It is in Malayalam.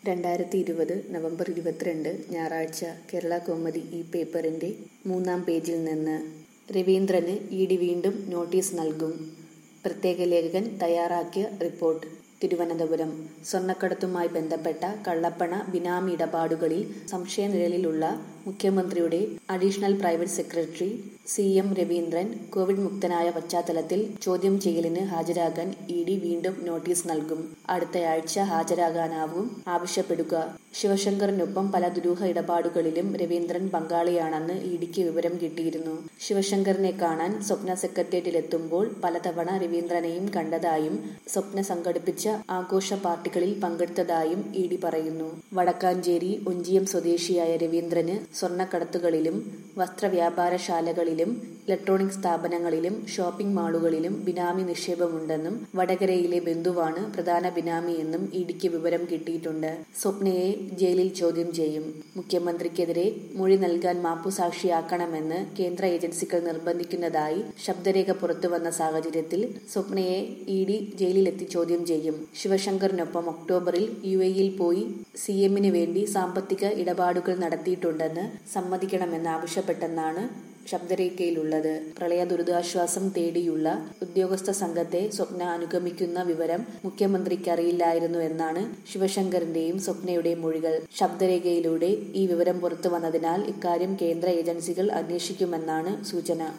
രണ്ടായിരത്തി ഇരുപത് നവംബർ ഇരുപത്തിരണ്ട് ഞായറാഴ്ച കേരള കൗമുദി ഈ പേപ്പറിന്റെ മൂന്നാം പേജിൽ നിന്ന് രവീന്ദ്രന് ഇ ഡി വീണ്ടും നോട്ടീസ് നൽകും പ്രത്യേക ലേഖകൻ തയ്യാറാക്കിയ റിപ്പോർട്ട് തിരുവനന്തപുരം സ്വർണ്ണക്കടത്തുമായി ബന്ധപ്പെട്ട കള്ളപ്പണ ബിനാമി ഇടപാടുകളിൽ സംശയനിഴലിലുള്ള മുഖ്യമന്ത്രിയുടെ additional private secretary C M Raveendran Covid മുക്തനായ പശ്ചാത്തലത്തിൽ ചോദ്യം ചെയ്യലിന് ഹാജരാകാൻ ഇ ഡി വീണ്ടും നോട്ടീസ് നൽകും അടുത്തയാഴ്ച ഹാജരാകാനാവും ആവശ്യപ്പെടുക ശിവശങ്കറിനൊപ്പം പല ദുരൂഹ ഇടപാടുകളിലും രവീന്ദ്രൻ പങ്കാളിയാണെന്ന് ഇ ഡിക്ക് വിവരം കിട്ടിയിരുന്നു ശിവശങ്കറിനെ കാണാൻ സ്വപ്ന സെക്രട്ടേറിയറ്റിലെത്തുമ്പോൾ പലതവണ രവീന്ദ്രനെയും കണ്ടതായും സ്വപ്ന സംഘടിപ്പിച്ച ആഘോഷ പാർട്ടികളിൽ പങ്കെടുത്തതായും ഇ ഡി പറയുന്നു വടക്കാഞ്ചേരി ഒഞ്ചിയം സ്വദേശിയായ രവീന്ദ്രന് സ്വർണ്ണക്കടത്തുകളിലും വസ്ത്രവ്യാപാരശാലകളിലും ഇലക്ട്രോണിക് സ്ഥാപനങ്ങളിലും ഷോപ്പിംഗ് മാളുകളിലും ബിനാമി നിക്ഷേപമുണ്ടെന്നും വടകരയിലെ ബന്ധുവാണ് പ്രധാന ബിനാമിയെന്നും ഇഡിക്ക് വിവരം കിട്ടിയിട്ടുണ്ട് സ്വപ്നയെ ജയിലിൽ ചോദ്യം ചെയ്യും മുഖ്യമന്ത്രിക്കെതിരെ മൊഴി നൽകാൻ മാപ്പുസാക്ഷിയാക്കണമെന്ന് കേന്ദ്ര ഏജൻസികൾ നിർബന്ധിക്കുന്നതായി ശബ്ദരേഖ പുറത്തുവന്ന സാഹചര്യത്തിൽ സ്വപ്നയെ ഇ ഡി ജയിലിലെത്തി ചോദ്യം ചെയ്യും ശിവശങ്കറിനൊപ്പം ഒക്ടോബറിൽ യു എയിൽ പോയി സി എമ്മിന് വേണ്ടി സാമ്പത്തിക ഇടപാടുകൾ നടത്തിയിട്ടുണ്ടെന്ന് സമ്മതിക്കണമെന്നാവശ്യപ്പെട്ടെന്നാണ് ശബ്ദരേഖയിലുള്ളത് പ്രളയ ദുരിതാശ്വാസം തേടിയുള്ള ഉദ്യോഗസ്ഥ സംഘത്തെ സ്വപ്ന അനുഗമിക്കുന്ന വിവരം മുഖ്യമന്ത്രിക്ക് അറിയില്ലായിരുന്നു എന്നാണ് ശിവശങ്കറിന്റെയും സ്വപ്നയുടെയും മൊഴികൾ ശബ്ദരേഖയിലൂടെ ഈ വിവരം പുറത്തു വന്നതിനാൽ ഇക്കാര്യം കേന്ദ്ര ഏജൻസികൾ അന്വേഷിക്കുമെന്നാണ് സൂചന